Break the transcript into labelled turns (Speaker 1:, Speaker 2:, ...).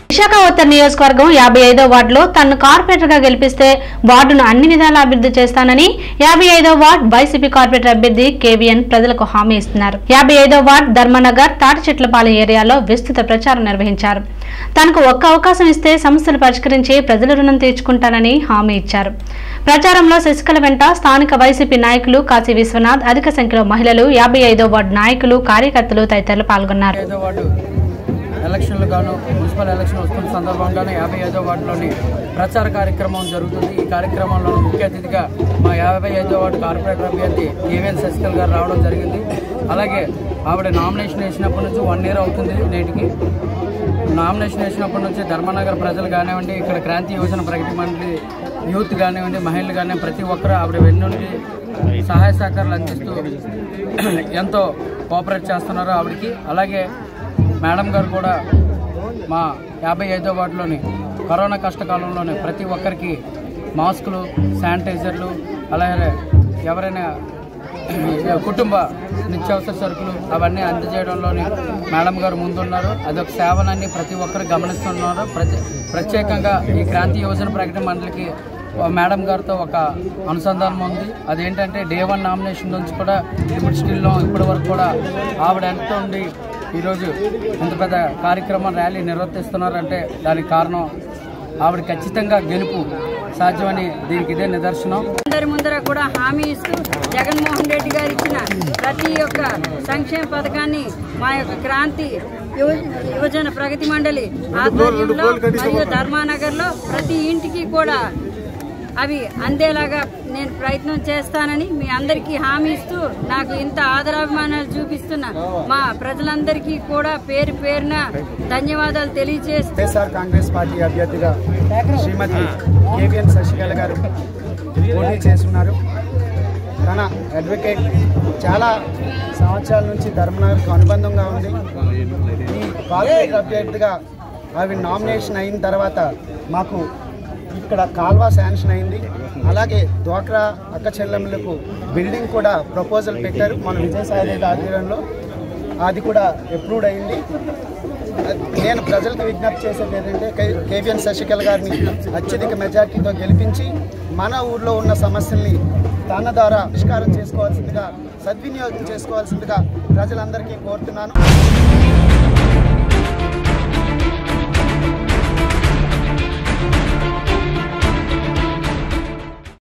Speaker 1: విశాఖ ఉత్తర నియోజకవర్గం యాభై ఐదో వార్డులో తనను కార్పొరేటర్ గా గెలిపిస్తే వార్డును అన్ని విధాలా అభివృద్ధి చేస్తానని యాభై ఐదో వార్డ్ వైసీపీ కార్పొరేటర్ అభ్యర్థి కేవీఎన్ ప్రజలకు హామీ ఇస్తున్నారు యాభై ఐదో వార్డ్ ధర్మనగర్ తాటిచెట్లపాలెం ఏరియాలో విస్తృత ప్రచారం నిర్వహించారు తనకు ఒక్క అవకాశం ఇస్తే సమస్యలు పరిష్కరించి ప్రజల రుణం తీర్చుకుంటానని హామీ ఇచ్చారు ప్రచారంలో శశికళ వెంట స్థానిక వైసీపీ నాయకులు కాశీ విశ్వనాథ్ అధిక సంఖ్యలో మహిళలు యాభై ఐదో వార్డు నాయకులు కార్యకర్తలు తదితరులు పాల్గొన్నారు
Speaker 2: ఐదో వార్డు ఎలక్షన్లు గాను మున్సిపల్ ఎలక్షన్ వస్తున్న సందర్భంగానే యాభై ఐదో వార్డులోని ప్రచార కార్యక్రమం జరుగుతుంది ఈ కార్యక్రమంలో ముఖ్య అతిథిగా మా యాభై ఐదో వార్డు కార్పొరేటర్ అభ్యర్థి ఏవిఎన్ శశికల్ గారు రావడం జరిగింది అలాగే ఆవిడ నామినేషన్ వేసినప్పటి నుంచి వన్ ఇయర్ అవుతుంది నేటికి నామినేషన్ వేసినప్పటి నుంచి ధర్మనగర్ ప్రజలు కానివ్వండి ఇక్కడ క్రాంతి యోజన ప్రగతి మండలి యూత్ కానివ్వండి మహిళలు కానివ్వండి ప్రతి ఒక్కరూ ఆవిడ వెన్నుండి సహాయ సహకారాలు అందిస్తూ ఎంతో కోఆపరేట్ చేస్తున్నారు ఆవిడకి అలాగే మేడం గారు కూడా మా యాభై ఐదో వార్డులోని కరోనా కష్టకాలంలోనే ప్రతి ఒక్కరికి మాస్కులు శానిటైజర్లు అలాగే ఎవరైనా కుటుంబ నిత్యావసర సరుకులు అవన్నీ అందజేయడంలోని మేడం గారు ముందున్నారు అదొక సేవనని ప్రతి ఒక్కరు గమనిస్తున్నారు ప్రతి ప్రత్యేకంగా ఈ క్రాంతి యోజన ప్రకటన మండలికి మేడం గారితో ఒక అనుసంధానం ఉంది అదేంటంటే డే వన్ నామినేషన్ నుంచి కూడా ఇప్పుడు స్టిల్లో ఇప్పటి వరకు కూడా ఆవిడ ఎంత ఉండి ఈరోజు ఇంత పెద్ద కార్యక్రమం ర్యాలీ నిర్వర్తిస్తున్నారంటే దానికి కారణం ఆవిడ ఖచ్చితంగా గెలుపు సాధ్యమని దీనికి ఇదే నిదర్శనం
Speaker 3: అందరి ముందర కూడా హామీ ఇస్తూ జగన్మోహన్ రెడ్డి గారు ఇచ్చిన ప్రతి ఒక్క సంక్షేమ పథకాన్ని మా యొక్క క్రాంతి యువ- యువజన ప్రగతి మండలి ఆధ్వర్యంలో మరియు ధర్మానగర్ లో ప్రతి ఇంటికి కూడా అవి అందేలాగా నేను ప్రయత్నం చేస్తానని మీ అందరికీ హామీ ఇస్తూ నాకు ఇంత ఆదరాభిమానాలు చూపిస్తున్న మా ప్రజలందరికీ కూడా పేరు పేరున ధన్యవాదాలు తెలియజేస్తూ
Speaker 4: వైఎస్ఆర్ కాంగ్రెస్ పార్టీ అభ్యర్థిగా శ్రీమతి కేవీఎన్ శశికళ గారు పోటీ చేస్తున్నారు తన అడ్వకేట్ చాలా సంవత్సరాల నుంచి ధర్మనగర్కు అనుబంధంగా ఉంది ఈ కార్పొరేట్ అభ్యర్థిగా అవి నామినేషన్ అయిన తర్వాత మాకు ఇక్కడ కాల్వ శాంక్షన్ అయింది అలాగే డ్వాక్రా అక్క చెల్లెమ్మలకు బిల్డింగ్ కూడా ప్రపోజల్ పెట్టారు మన విజయసాయి రెడ్డి ఆధ్వర్యంలో అది కూడా అప్రూవ్డ్ అయింది నేను ప్రజలకు విజ్ఞప్తి చేసేది ఏంటంటే కే- కేవీఎన్ శశికళ గారిని అత్యధిక మెజార్టీతో గెలిపించి మన ఊర్లో ఉన్న సమస్యల్ని తన ద్వారా పరిష్కారం చేసుకోవాల్సిందిగా సద్వినియోగం చేసుకోవాల్సిందిగా ప్రజలందరికీ కోరుతున్నాను